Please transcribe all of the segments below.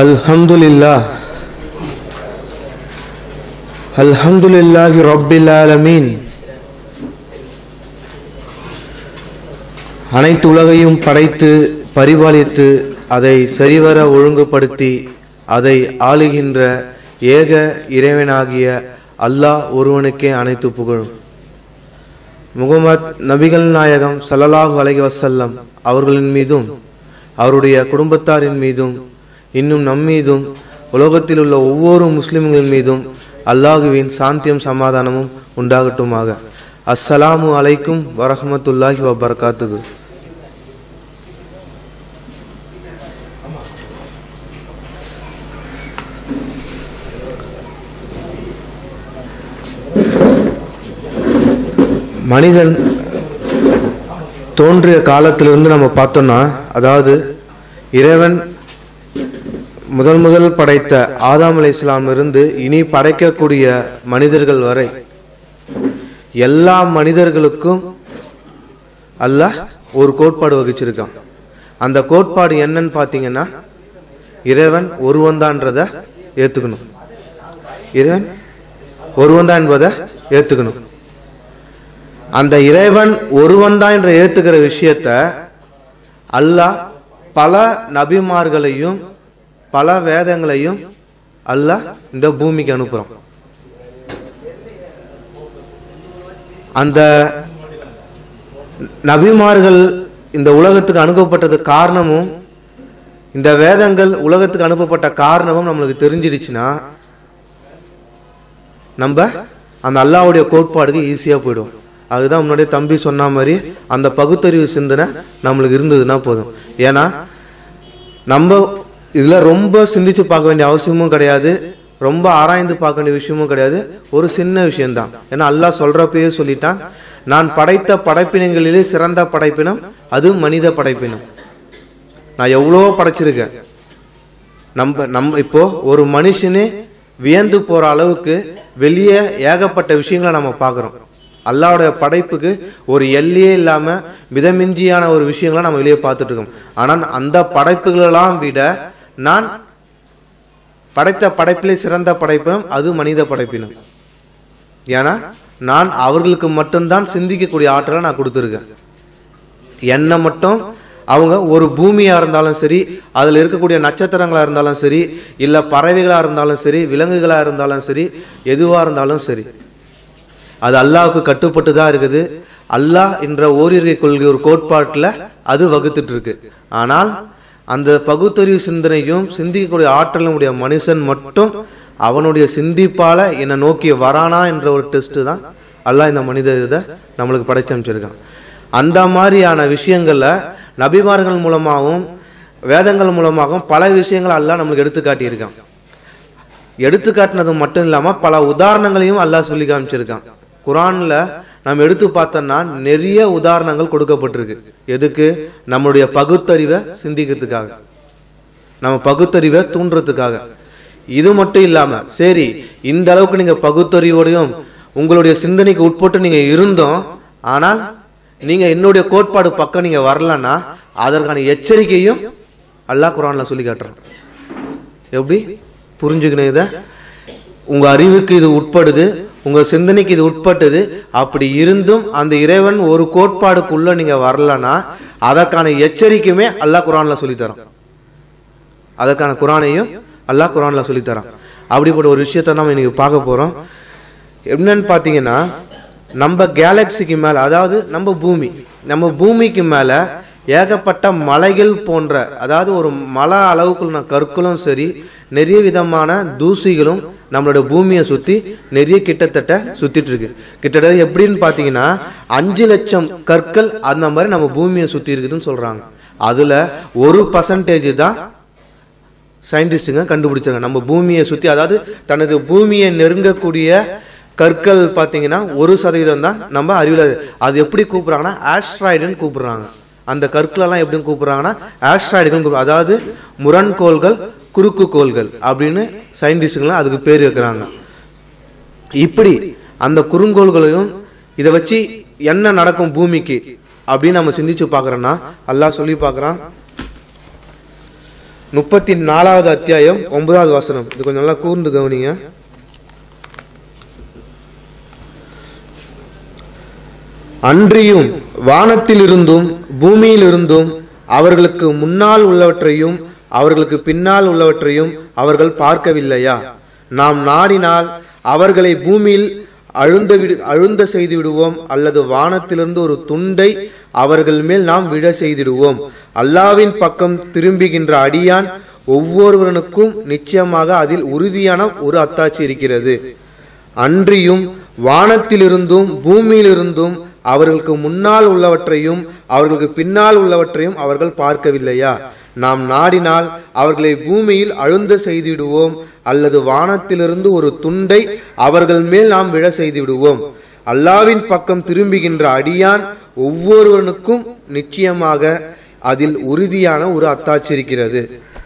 الحمد لله الحمد لله رب العالمين அனைத்து உலகையும் படைத்து பரிபாலித்து அதை சரிவர ஒழுங்குபடுத்தி அதை ஆளுகின்ற ஏக இறைவனாகிய அல்லாஹ் ஒருவனுக்கே அனைத்து புகழும் முகமது நபிகள் நாயகம் ஸல்லல்லாஹு அலைஹி வஸல்லம் அவர்களின் மீதும் அவருடைய குடும்பத்தாரின் மீதும் இன்னும் நம் மீதும் உலகத்தில் உள்ள ஒவ்வொரு முஸ்லிம்களின் மீதும் அல்லாஹுவின் சாந்தியும் சமாதானமும் உண்டாகட்டுமாக அஸ்ஸலாமு அலைக்கும் வரஹ்மத்துல்லாஹி வபரகாத்துகு மனிதன் தோன்றிய காலத்திலிருந்து நம்ம பார்த்தோம்னா அதாவது இறைவன் முதல் முதல் படைத்த ஆதாம் அலை இருந்து இனி படைக்கக்கூடிய மனிதர்கள் வரை எல்லா மனிதர்களுக்கும் அல்லாஹ் ஒரு கோட்பாடு வகிச்சிருக்கான் அந்த கோட்பாடு என்னன்னு பார்த்தீங்கன்னா இறைவன் ஒருவன்தான்றத ஏத்துக்கணும் இறைவன் ஒருவன்தான் என்பதை ஏத்துக்கணும் அந்த இறைவன் ஒருவன் தான் என்ற ஏத்துக்கிற விஷயத்த அல்லாஹ் பல நபிமார்களையும் பல வேதங்களையும் அல்லாஹ் இந்த பூமிக்கு அனுப்புறான் அந்த நபிமார்கள் இந்த உலகத்துக்கு அனுப்பப்பட்டது காரணமும் இந்த வேதங்கள் உலகத்துக்கு அனுப்பப்பட்ட காரணமும் நம்மளுக்கு தெரிஞ்சிடுச்சுன்னா நம்ம அந்த அல்லாவுடைய கோட்பாடுக்கு ஈஸியாக போயிடும் அதுதான் முன்னாடியே தம்பி சொன்ன மாதிரி அந்த பகுத்தறிவு சிந்தனை நம்மளுக்கு இருந்ததுன்னா போதும் ஏன்னா நம்ம இதில் ரொம்ப சிந்திச்சு பார்க்க வேண்டிய அவசியமும் கிடையாது ரொம்ப ஆராய்ந்து பார்க்க வேண்டிய விஷயமும் கிடையாது ஒரு சின்ன விஷயம்தான் ஏன்னா அல்லாஹ் சொல்றப்பயே சொல்லிட்டான் நான் படைத்த படைப்பினங்களிலே சிறந்த படைப்பினம் அது மனித படைப்பினம் நான் எவ்வளோ படைச்சிருக்கேன் நம்ம நம்ம இப்போ ஒரு மனுஷனே வியந்து போற அளவுக்கு வெளியே ஏகப்பட்ட விஷயங்களை நம்ம பார்க்குறோம் அல்லாவுடைய படைப்புக்கு ஒரு எல்லையே இல்லாம மிதமிஞ்சியான ஒரு விஷயங்களை நம்ம வெளியே பார்த்துட்டு இருக்கோம் ஆனால் அந்த படைப்புகளெல்லாம் விட நான் படைத்த படைப்பிலே சிறந்த படைப்பினம் அது மனித படைப்பினம் ஏன்னா நான் அவர்களுக்கு மட்டும்தான் சிந்திக்கக்கூடிய ஆற்றலை நான் கொடுத்துருக்கேன் என்னை மட்டும் அவங்க ஒரு பூமியா இருந்தாலும் சரி அதுல இருக்கக்கூடிய நட்சத்திரங்களா இருந்தாலும் சரி இல்ல பறவைகளா இருந்தாலும் சரி விலங்குகளா இருந்தாலும் சரி எதுவா இருந்தாலும் சரி அது அல்லாவுக்கு கட்டுப்பட்டு தான் இருக்குது அல்லாஹ் என்ற ஓரிரை கொள்கை ஒரு கோட்பாட்டில் அது வகுத்துட்டு இருக்கு ஆனால் அந்த பகுத்தறிவு சிந்தனையும் சிந்திக்கக்கூடிய ஆற்றலும் உடைய மனுஷன் மட்டும் அவனுடைய சிந்திப்பால என்னை நோக்கி வரானா என்ற ஒரு டெஸ்ட் தான் அல்லாஹ் இந்த மனித இதை நம்மளுக்கு படைச்சு அமைச்சிருக்கான் அந்த மாதிரியான விஷயங்கள்ல நபிமார்கள் மூலமாகவும் வேதங்கள் மூலமாகவும் பல விஷயங்கள் அல்லாஹ் நம்மளுக்கு எடுத்து காட்டியிருக்கான் எடுத்து காட்டினது மட்டும் இல்லாம பல உதாரணங்களையும் அல்லாஹ் சொல்லி காமிச்சிருக்கான் குரான்ல நம்ம எடுத்து பார்த்தோம்னா நிறைய உதாரணங்கள் கொடுக்கப்பட்டிருக்கு எதுக்கு நம்மளுடைய பகுத்தறிவை சிந்திக்கிறதுக்காக நம்ம பகுத்தறிவை தூண்டுறதுக்காக இது மட்டும் இல்லாம சரி இந்த அளவுக்கு நீங்க பகுத்தறிவோடையும் உங்களுடைய சிந்தனைக்கு உட்பட்டு நீங்க இருந்தோம் ஆனால் நீங்க என்னுடைய கோட்பாடு பக்கம் நீங்க வரலன்னா அதற்கான எச்சரிக்கையும் அல்லாஹ் குரான்ல சொல்லி காட்டுறான் எப்படி புரிஞ்சுக்கணும் இதை உங்க அறிவுக்கு இது உட்படுது உங்க சிந்தனைக்கு இது உட்பட்டது அப்படி இருந்தும் அந்த இறைவன் ஒரு கோட்பாடுக்குள்ள நீங்க வரலன்னா அதற்கான எச்சரிக்கையுமே அல்லாஹ் குரான்ல சொல்லித்தரான் அதற்கான குரானையும் அல்லாஹ் குரான்ல சொல்லித்தரான் அப்படிப்பட்ட ஒரு விஷயத்த நம்ம இன்னைக்கு பார்க்க போறோம் என்னன்னு பார்த்தீங்கன்னா நம்ம கேலக்சிக்கு மேல அதாவது நம்ம பூமி நம்ம பூமிக்கு மேல ஏகப்பட்ட மலைகள் போன்ற அதாவது ஒரு மலை அளவுக்குள்ள கற்களும் சரி நிறைய விதமான தூசிகளும் நம்மளோட பூமியை சுத்தி நிறைய கிட்டத்தட்ட சுத்திட்டு இருக்கு கிட்டத்தட்ட எப்படின்னு பாத்தீங்கன்னா அஞ்சு லட்சம் கற்கள் அந்த மாதிரி நம்ம பூமியை சுத்தி இருக்குதுன்னு சொல்றாங்க அதுல ஒரு பர்சன்டேஜ் தான் சயின்டிஸ்டுங்க கண்டுபிடிச்சாங்க நம்ம பூமியை சுத்தி அதாவது தனது பூமியை நெருங்கக்கூடிய கற்கள் பார்த்தீங்கன்னா ஒரு சதவீதம் தான் நம்ம அறிவில் அது எப்படி கூப்பிடுறாங்கன்னா ஆஸ்ட்ராய்டுன்னு கூப்பிடுறாங்க அந்த கற்களெல்லாம் எப்படி கூப்பிடுறாங்கன்னா ஆஸ்ட்ராய்டுகள் அதாவது முரண்கோள்கள் குறுக்கு கோள்கள் அப்படின்னு சயின்டிஸ்டுங்களாம் அதுக்கு பேர் வைக்கிறாங்க இப்படி அந்த குறுங்கோள்களையும் இதை வச்சு என்ன நடக்கும் பூமிக்கு அப்படின்னு நம்ம சிந்திச்சு பார்க்குறோன்னா அல்லாஹ் சொல்லி பார்க்குறான் முப்பத்தி நாலாவது அத்தியாயம் ஒன்பதாவது வசனம் இது கொஞ்சம் நல்லா கூர்ந்து கவனிங்க அன்றியும் வானத்திலிருந்தும் பூமியிலிருந்தும் அவர்களுக்கு முன்னால் உள்ளவற்றையும் அவர்களுக்கு பின்னால் உள்ளவற்றையும் அவர்கள் பார்க்கவில்லையா நாம் நாடினால் அவர்களை பூமியில் அழுந்த விடு அழுந்த செய்து விடுவோம் அல்லது வானத்திலிருந்து ஒரு துண்டை அவர்கள் மேல் நாம் விழ செய்திடுவோம் அல்லாவின் பக்கம் திரும்புகின்ற அடியான் ஒவ்வொருவனுக்கும் நிச்சயமாக அதில் உறுதியான ஒரு அத்தாட்சி இருக்கிறது அன்றியும் வானத்திலிருந்தும் பூமியிலிருந்தும் அவர்களுக்கு முன்னால் உள்ளவற்றையும் அவர்களுக்கு பின்னால் உள்ளவற்றையும் அவர்கள் பார்க்கவில்லையா நாம் நாடினால் அவர்களை பூமியில் அழுந்த செய்திடுவோம் அல்லது வானத்திலிருந்து ஒரு துண்டை அவர்கள் மேல் நாம் விழ செய்துவிடுவோம் அல்லாவின் பக்கம் திரும்புகின்ற அடியான் ஒவ்வொருவனுக்கும் நிச்சயமாக அதில் உறுதியான ஒரு அத்தாட்சி இருக்கிறது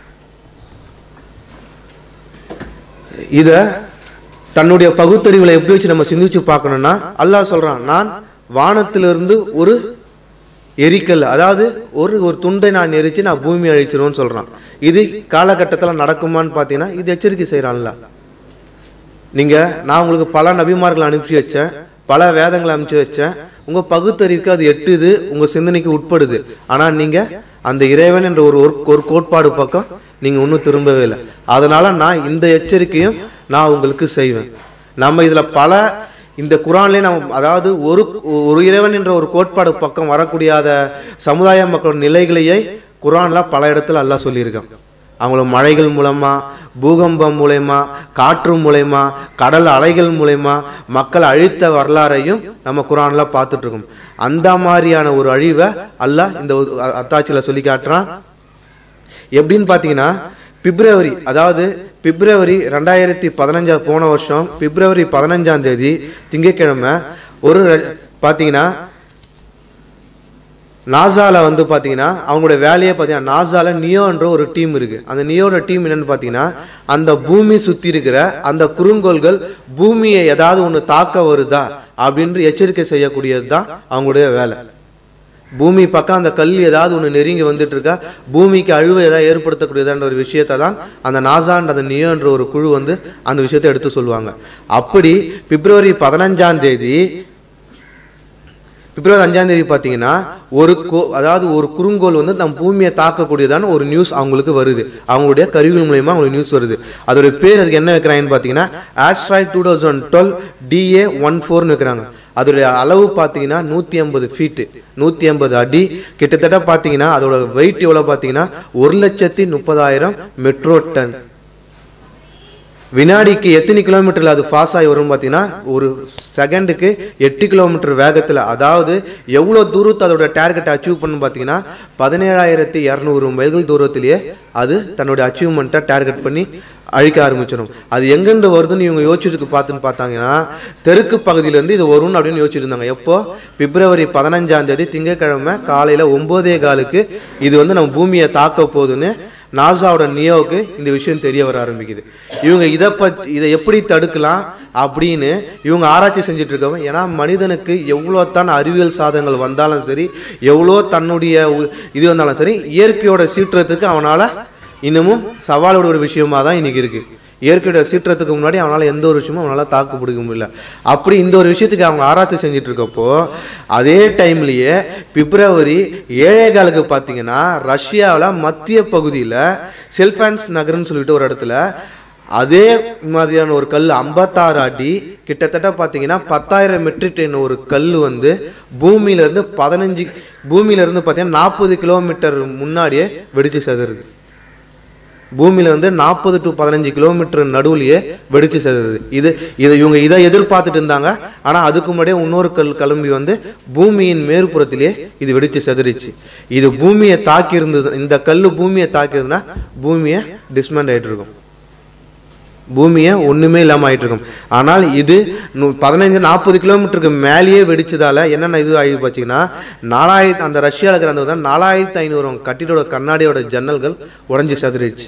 இத தன்னுடைய பகுத்தறிவுல எப்படி வச்சு நம்ம சிந்திச்சு பார்க்கணும்னா அல்லாஹ் சொல்றான் நான் வானத்திலிருந்து ஒரு எரிக்கல் அதாவது ஒரு ஒரு துண்டை நான் எரிச்சு நான் பூமி அழிச்சிருவேன்னு சொல்றான் இது காலகட்டத்தில் நடக்குமான்னு பார்த்தீங்கன்னா இது எச்சரிக்கை செய்யறான்ல நீங்க நான் உங்களுக்கு பல நபிமார்களை அனுப்பி வச்சேன் பல வேதங்களை அனுப்பிச்சு வச்சேன் உங்க பகுத்தறிவுக்கு அது எட்டுது உங்க சிந்தனைக்கு உட்படுது ஆனா நீங்க அந்த இறைவன் என்ற ஒரு ஒரு- ஒரு கோட்பாடு பக்கம் நீங்க இன்னும் திரும்பவே இல்லை அதனால நான் இந்த எச்சரிக்கையும் நான் உங்களுக்கு செய்வேன் நம்ம இதுல பல இந்த குரான்லயே நம்ம அதாவது ஒரு ஒரு இறைவன் என்ற ஒரு கோட்பாடு பக்கம் வரக்கூடியாத சமுதாய மக்களோட நிலைகளையே குரான்ல பல இடத்துல அல்லாஹ் சொல்லியிருக்கான் அவங்கள மழைகள் மூலமா பூகம்பம் மூலயமா காற்று மூலயமா கடல் அலைகள் மூலயமா மக்கள் அழித்த வரலாறையும் நம்ம குரான்ல பார்த்துட்டு இருக்கோம் அந்த மாதிரியான ஒரு அழிவை அல்லாஹ் இந்த ஒரு அ- அத்தாட்சியில சொல்லி காட்டுறான் எப்படின்னு பார்த்தீங்கன்னா பிப்ரவரி அதாவது பிப்ரவரி ரெண்டாயிரத்தி பதினஞ்சா போன வருஷம் பிப்ரவரி பதினஞ்சாம் தேதி திங்கட்கிழமை ஒரு ர- பார்த்தீங்கன்னா நாசால வந்து பாத்தீங்கன்னா அவங்களுடைய வேலையே பாத்தீங்கன்னா நாசால நியோன்ற ஒரு டீம் இருக்கு அந்த நியோட டீம் என்னன்னு பாத்தீங்கன்னா அந்த பூமி சுத்தி இருக்கிற அந்த குறுங்கோள்கள் பூமியை ஏதாவது ஒண்ணு தாக்க வருதா அப்படின்னு எச்சரிக்கை செய்யக்கூடியது தான் அவங்களுடைய வேலை பூமி பக்கம் அந்த கல் ஏதாவது ஒன்று நெருங்கி வந்துட்டு இருக்கா பூமிக்கு அழிவை ஏதாவது ஏற்படுத்தக்கூடியதான்ற ஒரு விஷயத்தை தான் அந்த நாசான்ற அந்த நியோன்ற ஒரு குழு வந்து அந்த விஷயத்தை எடுத்து சொல்லுவாங்க அப்படி பிப்ரவரி பதினஞ்சாம் தேதி பிப்ரவரி அஞ்சாம் தேதி பார்த்தீங்கன்னா ஒரு கோ அதாவது ஒரு குறுங்கோல் வந்து நம் பூமியை தாக்கக்கூடியதான ஒரு நியூஸ் அவங்களுக்கு வருது அவங்களுடைய கருவிகள் மூலயமா அவங்களுக்கு நியூஸ் வருது அதோட பேர் அதுக்கு என்ன வைக்கிறாங்கன்னு பார்த்தீங்கன்னா asteroid two thousand twelve DA one ஃபோர்னு வைக்கிறாங்க அதோடைய அளவு பார்த்தீங்கன்னா நூற்றி ஐம்பது ஃபீட்டு நூற்றி ஐம்பது அடி கிட்டத்தட்ட பார்த்தீங்கன்னா அதோட வெயிட் எவ்வளோ பார்த்தீங்கன்னா ஒரு லட்சத்தி முப்பதாயிரம் மெட்ரோ டன் வினாடிக்கு எத்தனை கிலோமீட்டர்ல அது பாஸ் ஆகி வரும் பார்த்தீங்கன்னா ஒரு செகண்டுக்கு எட்டு கிலோமீட்டர் வேகத்தில் அதாவது எவ்வளோ தூரத்தை அதோட டார்கெட் அச்சீவ் பண்ணு பார்த்தீங்கன்னா பதினேழாயிரத்தி இரநூறு மைல்கள் தூரத்திலேயே அது தன்னுடைய அச்சீவ்மெண்ட்டை டார்கெட் பண்ணி அழிக்க ஆரம்பிச்சிடும் அது எங்கேருந்து வருதுன்னு இவங்க யோசிச்சுட்டு பார்த்துன்னு பார்த்தாங்கன்னா தெற்கு பகுதியிலேருந்து இது வரும்னு அப்படின்னு யோசிச்சுட்டு இருந்தாங்க எப்போ பிப்ரவரி பதினஞ்சாம் தேதி திங்கட்கிழமை காலையில் ஒம்போதே காலுக்கு இது வந்து நம்ம பூமியை தாக்க போகுதுன்னு நாசாவோட நியோவுக்கு இந்த விஷயம் தெரிய வர ஆரம்பிக்குது இவங்க இதை பற்றி இதை எப்படி தடுக்கலாம் அப்படின்னு இவங்க ஆராய்ச்சி செஞ்சுட்டு இருக்கவங்க ஏன்னா மனிதனுக்கு எவ்வளோ தான் அறிவியல் சாதனங்கள் வந்தாலும் சரி எவ்வளோ தன்னுடைய உ- இது வந்தாலும் சரி இயற்கையோட சீற்றத்துக்கு அவனால் இன்னமும் சவாலோட ஒரு விஷயமா தான் இன்னைக்கு இருக்கு இயற்கையோட சீற்றத்துக்கு முன்னாடி அவனால் எந்த ஒரு விஷயமும் அவனால் தாக்கு பிடிக்க முடியல அப்படி இந்த ஒரு விஷயத்துக்கு அவங்க ஆராய்ச்சி செஞ்சுட்டு இருக்கப்போ அதே டைம்லயே பிப்ரவரி ஏழே காலுக்கு பார்த்தீங்கன்னா ரஷ்யாவில் மத்திய பகுதியில் செல்ஃபான்ஸ் நகர்னு சொல்லிட்டு ஒரு இடத்துல அதே மாதிரியான ஒரு கல் ஐம்பத்தாறு அடி கிட்டத்தட்ட பார்த்தீங்கன்னா பத்தாயிரம் மெட்ரிக் டன் ஒரு கல் வந்து பூமியில இருந்து பதினஞ்சு பூமியில இருந்து பார்த்தீங்கன்னா நாற்பது கிலோமீட்டர் முன்னாடியே வெடிச்சு செதறுது பூமியில வந்து நாற்பது டு பதினஞ்சு கிலோமீட்டர் நடுவுலயே வெடிச்சு செதறுது இது இதை இவங்க இதை எதிர்பார்த்துட்டு இருந்தாங்க ஆனா அதுக்கு முன்னாடியே இன்னொரு கல் கிளம்பி வந்து பூமியின் மேற்புறத்திலேயே இது வெடிச்சு செதறிச்சு இது பூமியை தாக்கி இருந்தது இந்த கல் பூமியை தாக்கியதுன்னா பூமியை டிஸ்மெண்ட் ஆயிட்டு இருக்கும் பூமியை ஒண்ணுமே இல்லாம ஆயிட்டு இருக்கும் ஆனால் இது நு- பதினைஞ்சு நாற்பது கிலோமீட்டருக்கு மேலேயே வெடிச்சதால என்னென்ன இது ஆகி பார்த்தீங்கன்னா நாலாயிரத்து அந்த ரஷ்யாவில் இருக்கிற அந்த வந்து நாலாயிரத்து ஐநூறு கட்டிடோட கண்ணாடியோட ஜன்னல்கள் உடைஞ்சு செதறிடுச்சு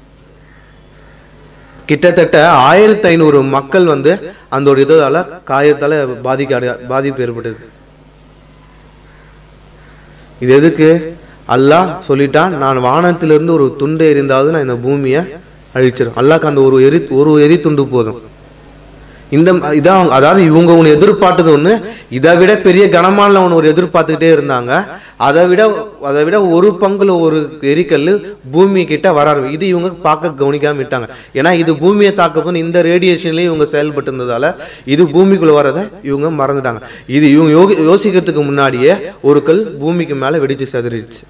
கிட்டத்தட்ட ஆயிரத்தி ஐநூறு மக்கள் வந்து அந்த ஒரு இதால காயத்தால பாதிக்க அடைய- பாதிப்பு ஏற்பட்டது இது எதுக்கு அல்லாஹ் சொல்லிட்டான் நான் வானத்திலிருந்து ஒரு துண்டை எறிந்தாவது நான் இந்த பூமியை அழிச்சிடும் அல்லாஹ்க்கு அந்த ஒரு எரி ஒரு எரி துண்டு போதும் இந்த இதான் அவங்க- அதாவது இவங்க ஒன்று எதிர்பார்த்தது ஒன்று இதை விட பெரிய கனமான ஒன்று ஒரு எதிர்பார்த்துக்கிட்டே இருந்தாங்க அதை விட அதை விட ஒரு பங்குல ஒரு எரிக்கல் பூமி கிட்ட வர ஆரம்பி- இது இவங்க பார்க்க கவனிக்காம விட்டாங்க ஏன்னா இது பூமியை தாக்க போது இந்த ரேடியேஷன்லயும் இவங்க செயல்பட்டு இருந்ததால இது பூமிக்குள்ள வரதை இவங்க மறந்துட்டாங்க இது இவங்க யோகி யோசிக்கிறதுக்கு முன்னாடியே ஒரு கல் பூமிக்கு மேல வெடிச்சு செதறிடுச்சு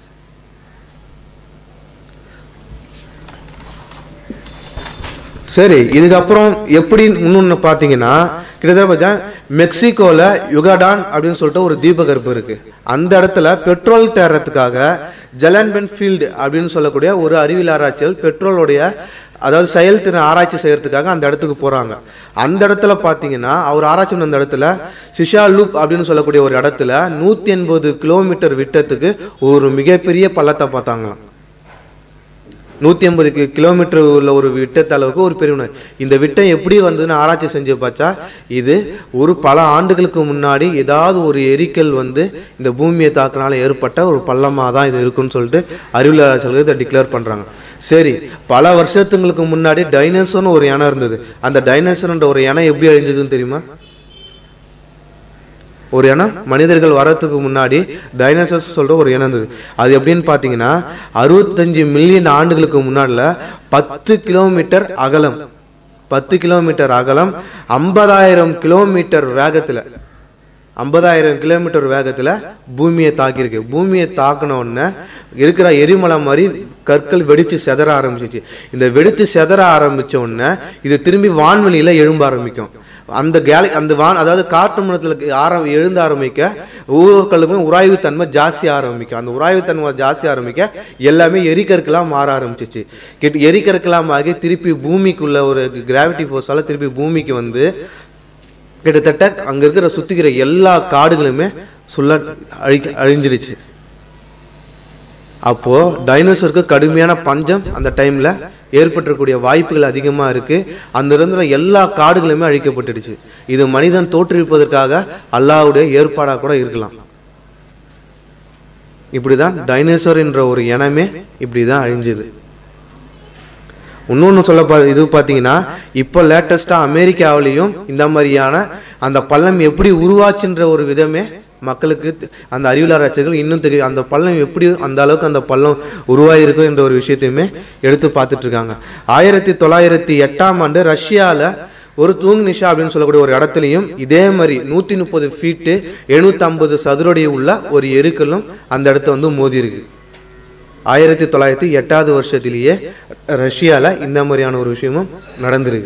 சரி இதுக்கப்புறம் எப்படி இன்னொன்னு பார்த்தீங்கன்னா கிட்டத்தட்ட பார்த்தா மெக்சிகோல யுகாடான் அப்படின்னு சொல்லிட்டு ஒரு தீபகற்பு இருக்கு அந்த இடத்துல பெட்ரோல் தேர்றதுக்காக ஜலன்பென் ஃபீல்டு அப்படின்னு சொல்லக்கூடிய ஒரு அறிவியல் ஆராய்ச்சியால் பெட்ரோலுடைய அதாவது செயல்திறன் ஆராய்ச்சி செய்யறதுக்காக அந்த இடத்துக்கு போறாங்க அந்த இடத்துல பாத்தீங்கன்னா அவர் ஆராய்ச்சி பண்ண அந்த இடத்துல சிஷா லூப் அப்படின்னு சொல்லக்கூடிய ஒரு இடத்துல நூத்தி எண்பது கிலோமீட்டர் விட்டத்துக்கு ஒரு மிகப்பெரிய பள்ளத்தை பார்த்தாங்களாம் நூத்தி ஐம்பது கிலோமீட்டர் உள்ள ஒரு விட்டத்த அளவுக்கு ஒரு பெரிய உணவு. இந்த விட்டம் எப்படி வந்ததுன்னு ஆராய்ச்சி செஞ்சு பார்த்தா இது ஒரு பல ஆண்டுகளுக்கு முன்னாடி ஏதாவது ஒரு எரிக்கல் வந்து இந்த பூமியை தாக்குனால ஏற்பட்ட ஒரு பள்ளமா தான் இது இருக்குன்னு சொல்லிட்டு அறிவியலாளர்கள் இதை டிக்ளேர் பண்றாங்க சரி பல வருஷத்துங்களுக்கு முன்னாடி டைனோசர்னு ஒரு இனம் இருந்தது அந்த டைனோசர்ன்ற ஒரு இனம் எப்படி அழிஞ்சதுன்னு தெரியுமா ஒரு இனம் மனிதர்கள் வரத்துக்கு முன்னாடி டைனோசர்ஸ் சொல்ற ஒரு இனம் இருந்தது அது எப்படின்னு பார்த்தீங்கன்னா அறுபத்தஞ்சு மில்லியன் ஆண்டுகளுக்கு முன்னாடில பத்து கிலோமீட்டர் அகலம் பத்து கிலோமீட்டர் அகலம் ஐம்பதாயிரம் கிலோமீட்டர் வேகத்துல ஐம்பதாயிரம் கிலோமீட்டர் வேகத்துல பூமியை தாக்கியிருக்கு பூமியை தாக்கின உடனே இருக்கிற எரிமலை மாதிரி கற்கள் வெடிச்சு செதற ஆரம்பிச்சிச்சு இந்த வெடிச்சு செதற ஆரம்பிச்ச உடனே இது திரும்பி வான்வெளியில எழும்ப ஆரம்பிக்கும் அந்த கேலி அந்த வான் அதாவது காற்று மண்டலத்தில் ஆரம் எழுந்த ஆரம்பிக்க ஒவ்வொரு கல்லுமே உராய்வு தன்மை ஜாஸ்தி ஆரம்பிக்கும் அந்த உராய்வு தன்மை ஜாஸ்தி ஆரம்பிக்க எல்லாமே எரிக்கற்களாக மாற ஆரம்பிச்சிச்சு கிட்ட எரிக்கற்களாம் ஆகி திருப்பி பூமிக்குள்ள ஒரு கிராவிட்டி ஃபோர்ஸால திருப்பி பூமிக்கு வந்து கிட்டத்தட்ட அங்க இருக்கிற சுத்திக்கிற எல்லா காடுகளுமே சுள்ள அழிக்க அழிஞ்சிடுச்சு அப்போ டைனோசருக்கு கடுமையான பஞ்சம் அந்த டைம்ல ஏற்பட்டிருக்கக்கூடிய வாய்ப்புகள் அதிகமா இருக்கு அந்த இருந்த எல்லா காடுகளுமே அழிக்கப்பட்டுடுச்சு இது மனிதன் தோற்றுவிப்பதற்காக அல்லாஹ்வுடைய ஏற்பாடா கூட இருக்கலாம் இப்படிதான் டைனோசர் என்ற ஒரு இனமே இப்படிதான் அழிஞ்சது இன்னொன்று சொல்ல பா இது பார்த்தீங்கன்னா இப்போ லேட்டஸ்ட்டாக அமெரிக்காவிலையும் இந்த மாதிரியான அந்த பள்ளம் எப்படி உருவாச்சுன்ற ஒரு விதமே மக்களுக்கு தெ- அந்த அறிவியலாராய்ச்சிகள் இன்னும் தெரியும் அந்த பள்ளம் எப்படி அந்த அளவுக்கு அந்த பள்ளம் உருவாயிருக்கும் என்ற ஒரு விஷயத்தையுமே எடுத்து பார்த்துட்டு இருக்காங்க ஆயிரத்தி தொள்ளாயிரத்தி எட்டாம் ஆண்டு ரஷ்யாவில் ஒரு தூங் நிஷா அப்படின்னு சொல்லக்கூடிய ஒரு இடத்துலையும் இதே மாதிரி நூற்றி முப்பது ஃபீட்டு எழுநூற்றம்பது சதுரடி உள்ள ஒரு எருக்கலும் அந்த இடத்த வந்து மோதி இருக்கு ஆயிரத்தி தொள்ளாயிரத்தி எட்டாவது வருஷத்திலேயே ரஷ்யால இந்த மாதிரியான ஒரு விஷயமும் நடந்திருக்கு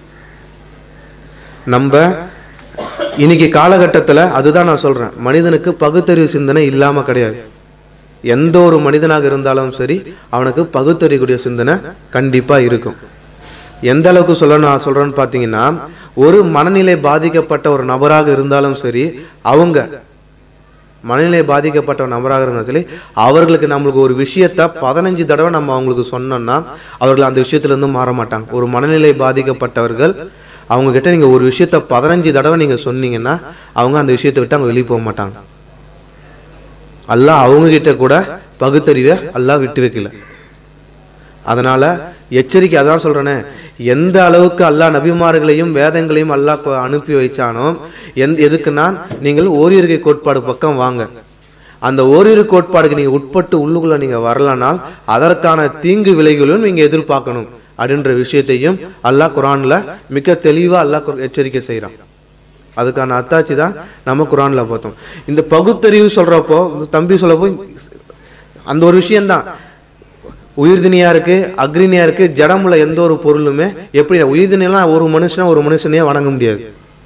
நம்ம இன்னைக்கு காலகட்டத்தில் அதுதான் நான் சொல்றேன் மனிதனுக்கு பகுத்தறிவு சிந்தனை இல்லாம கிடையாது எந்த ஒரு மனிதனாக இருந்தாலும் சரி அவனுக்கு பகுத்தறிவுடைய சிந்தனை கண்டிப்பா இருக்கும் எந்த அளவுக்கு சொல்ல நான் சொல்றேன்னு பார்த்தீங்கன்னா ஒரு மனநிலை பாதிக்கப்பட்ட ஒரு நபராக இருந்தாலும் சரி அவங்க மனநிலை பாதிக்கப்பட்ட ஒரு நபராக இருந்தாலும் சரி அவர்களுக்கு நம்மளுக்கு ஒரு விஷயத்த பதினஞ்சு தடவை நம்ம அவங்களுக்கு சொன்னோம்னா அவர்கள் அந்த விஷயத்துல இருந்து மாற மாட்டாங்க ஒரு மனநிலை பாதிக்கப்பட்டவர்கள் அவங்க கிட்ட நீங்க ஒரு விஷயத்த பதினஞ்சு தடவை நீங்க சொன்னீங்கன்னா அவங்க அந்த விஷயத்தை விட்டு அவங்க வெளியே போக மாட்டாங்க அல்லாஹ் அவங்க கிட்ட கூட பகுத்தறிவை அல்லாஹ் விட்டு வைக்கல அதனால எச்சரிக்கை அதான் சொல்றேனே எந்த அளவுக்கு அல்லாஹ் நபிமார்களையும் வேதங்களையும் அல்லாஹ் கொ- அனுப்பி வைச்சானோ எந்த எதுக்குன்னா நீங்கள் ஓரிருகை கோட்பாடு பக்கம் வாங்க அந்த ஓரிரு கோட்பாடுக்கு நீங்க உட்பட்டு உள்ளுக்குள்ள நீங்க வரலனால் அதற்கான தீங்கு விளைவுகளும் நீங்க எதிர்பார்க்கணும் அப்படின்ற விஷயத்தையும் அல்லாஹ் குரான்ல மிக தெளிவா அல்லாஹ் கு- எச்சரிக்கை செய்றான் அதுக்கான அத்தாட்சி தான் நம்ம குரான்ல பார்த்தோம் இந்த பகுத்தறிவு சொல்றப்போ தம்பி சொல்லப்போ அந்த ஒரு விஷயம்தான் உயிர்தினியா இருக்கு அக்ரினியா இருக்கு ஜடமுள்ள எந்த ஒரு பொருளுமே எப்படி உயிர்தினியெல்லாம் ஒரு மனுஷனை ஒரு மனுஷனையே வணங்க முடியாது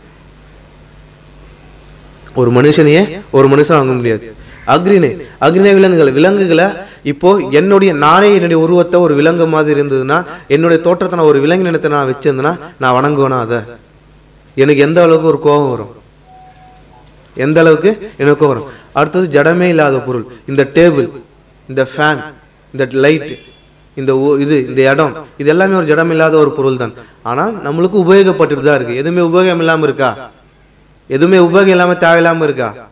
ஒரு மனுஷனையே ஒரு மனுஷன் வணங்க முடியாது அக்ரிணை அக்ரிணை விலங்குகள் விலங்குகளை இப்போ என்னுடைய நானே என்னுடைய உருவத்தை ஒரு விலங்கு மாதிரி இருந்ததுன்னா என்னுடைய தோற்றத்தை நான் ஒரு விலங்கு நினைத்தை நான் வச்சிருந்தேன்னா நான் வணங்குவேனா அதை எனக்கு எந்த அளவுக்கு ஒரு கோபம் வரும் எந்த அளவுக்கு எனக்கு வரும் அடுத்தது ஜடமே இல்லாத பொருள் இந்த டேபிள் இந்த ஃபேன் இந்த லைட் இந்த ஊ- இது இந்த இடம் இது எல்லாமே ஒரு ஜடம் இல்லாத ஒரு பொருள் தான் ஆனால் நம்மளுக்கு உபயோகப்பட்டுட்டு தான் இருக்கு எதுவுமே உபயோகம் இல்லாம இருக்கா எதுவுமே உபயோகம் இல்லாம தேவையில்லாம இருக்கா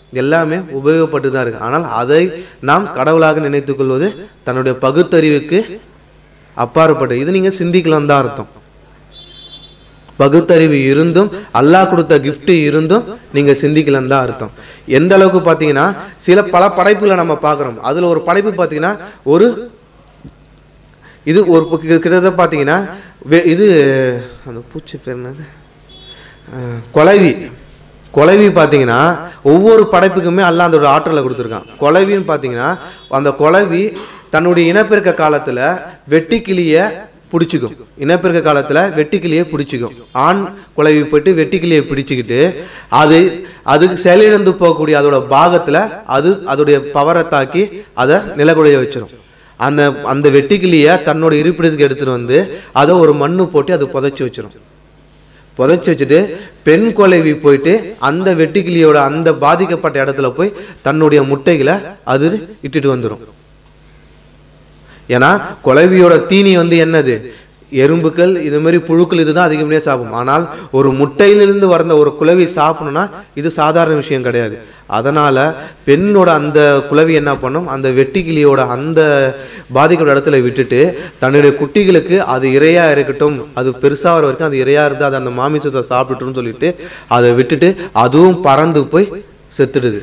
எல்லாமே உபயோகப்பட்டு தான் இருக்கு ஆனால் அதை நாம் கடவுளாக நினைத்துக் கொள்வது தன்னுடைய பகுத்தறிவுக்கு அப்பாற்பட்டு இது நீங்க சிந்திக்கலாம் தான் அர்த்தம் பகுத்தறிவு இருந்தும் அல்லாஹ் கொடுத்த gift இருந்தும் நீங்க சிந்திக்கலாம் தான் அர்த்தம் எந்த அளவுக்கு பார்த்தீங்கன்னா சில பல படைப்புகளை நம்ம பார்க்குறோம் அதுல ஒரு படைப்பு பார்த்தீங்கன்னா ஒரு இது ஒரு பு- கி- கிட்டத்தட்ட பார்த்தீங்கன்னா வெ- இது அந்த பூச்சி பேர் என்னது அஹ், கொலைவி கொலைவி பார்த்தீங்கன்னா ஒவ்வொரு படைப்புக்குமே அல்லாஹ் அதோட ஆற்றலை கொடுத்துருக்கான் கொலைவின்னு பார்த்தீங்கன்னா அந்த கொலைவி தன்னுடைய இனப்பெருக்க காலத்துல வெட்டுக்கிளிய பிடிச்சிக்கும் இனப்பெருக்க காலத்துல வெட்டுக்கிளியை பிடிச்சிக்கும் ஆண் குலைவி போயிட்டு வெட்டுக்கிளியை பிடிச்சிக்கிட்டு அது அதுக்கு செயலிழந்து போகக்கூடிய அதோட பாகத்துல அது அதோடைய பவரை தாக்கி அதை நிலகுலைய வச்சிரும் அந்த அந்த வெட்டுக்கிளிய தன்னோட இருப்பிடத்துக்கு எடுத்துட்டு வந்து அதை ஒரு மண்ணு போட்டு அது புதைச்சி வச்சிரும் புதைச்சி வச்சுட்டு பெண் கொலைவி போயிட்டு அந்த வெட்டுக்கிளியோட அந்த பாதிக்கப்பட்ட இடத்துல போய் தன்னுடைய முட்டைகளை அது இட்டுட்டு வந்துடும் ஏன்னா குலவியோட தீனி வந்து என்னது எறும்புகள் இது மாதிரி புழுக்கள் இதுதான் அதிகப்படியாக சாப்பிடும் ஆனால் ஒரு முட்டையிலிருந்து வந்த ஒரு குலவி சாப்பிடணும்னா இது சாதாரண விஷயம் கிடையாது அதனால பெண்ணோட அந்த குலவி என்ன பண்ணும் அந்த வெட்டுக்கிளியோட அந்த பாதிக்கப்பட்ட இடத்துல விட்டுட்டு தன்னுடைய குட்டிகளுக்கு அது இரையா இருக்கட்டும் அது பெருசாகிற வரைக்கும் அது இரையா இருந்து அது அந்த மாமிசத்தை சாப்பிட்டுட்டுன்னு சொல்லிட்டு அதை விட்டுட்டு அதுவும் பறந்து போய் செத்துடுது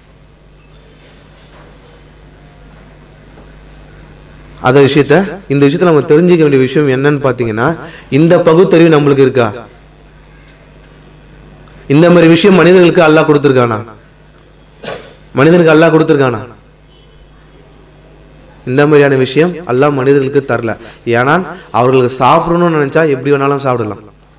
அத விஷயத்த இந்த விஷயத்துல நம்ம தெரிஞ்சுக்க வேண்டிய விஷயம் என்னன்னு பாத்தீங்கன்னா இந்த பகுத்தறிவு நம்மளுக்கு இருக்கா இந்த மாதிரி விஷயம் மனிதர்களுக்கு அல்லாஹ் கொடுத்துருக்கானா மனிதனுக்கு அல்லாஹ் கொடுத்துருக்கானா இந்த மாதிரியான விஷயம் அல்லாஹ் மனிதர்களுக்கு தரல ஏன்னா அவர்களுக்கு சாப்பிடணும்னு நினைச்சா எப்படி வேணாலும் சாப்பிடலாம்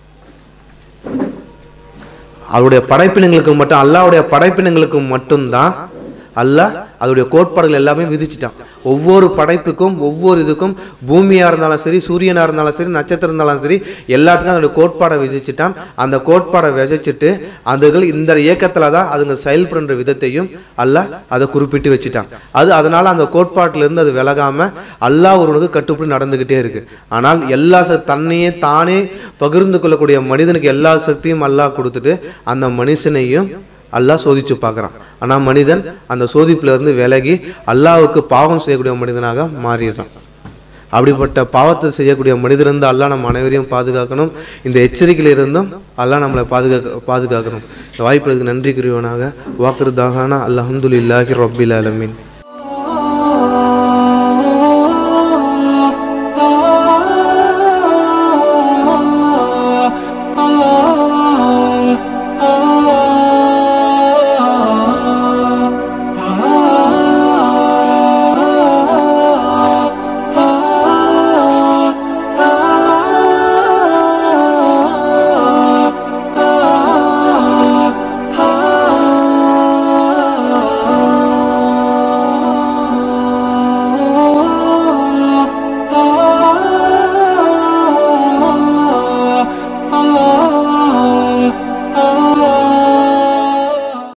அவருடைய படைப்பினங்களுக்கு மட்டும் அல்லாஹ்வுடைய படைப்பினங்களுக்கு மட்டும்தான் அல்லாஹ் அதோடைய கோட்பாடுகள் எல்லாமே விதிச்சிட்டான் ஒவ்வொரு படைப்புக்கும் ஒவ்வொரு இதுக்கும் பூமியா இருந்தாலும் சரி சூரியனா இருந்தாலும் சரி நட்சத்திரம் இருந்தாலும் சரி எல்லாத்துக்கும் அதோடைய கோட்பாடை விதிச்சிட்டான் அந்த கோட்பாடை விதைச்சிட்டு அதுகள் இந்த இயக்கத்துல தான் அதுங்க செயல்படுற விதத்தையும் அல்லாஹ் அதை குறிப்பிட்டு வச்சுட்டான் அது அதனால அந்த கோட்பாட்டுல இருந்து அது விலகாம அல்லாஹ் ஒருவனுக்கு கட்டுப்படி நடந்துகிட்டே இருக்கு ஆனால் எல்லா ச- தன்னையே தானே பகிர்ந்து கொள்ளக்கூடிய மனிதனுக்கு எல்லா சக்தியும் அல்லாஹ் கொடுத்துட்டு அந்த மனுஷனையும் அல்லாஹ் சோதிச்சு பார்க்கறான் ஆனா மனிதன் அந்த சோதிப்புல இருந்து விலகி அல்லாஹ்வுக்கு பாவம் செய்யக்கூடிய மனிதனாக மாறிடுறான் அப்படிப்பட்ட பாவத்தை செய்யக்கூடிய மனிதரிருந்து அல்லாஹ் நம்ம அனைவரையும் பாதுகாக்கணும் இந்த எச்சரிக்கையில இருந்தும் அல்லாஹ் நம்மளை பாதுகாக்க பாதுகாக்கணும் இந்த வாய்ப்புகளுக்கு நன்றி குறிவனாக வாக்குறுதாகான அல்ஹம்துலில்லாஹி ரப்பில் ஆலமீன்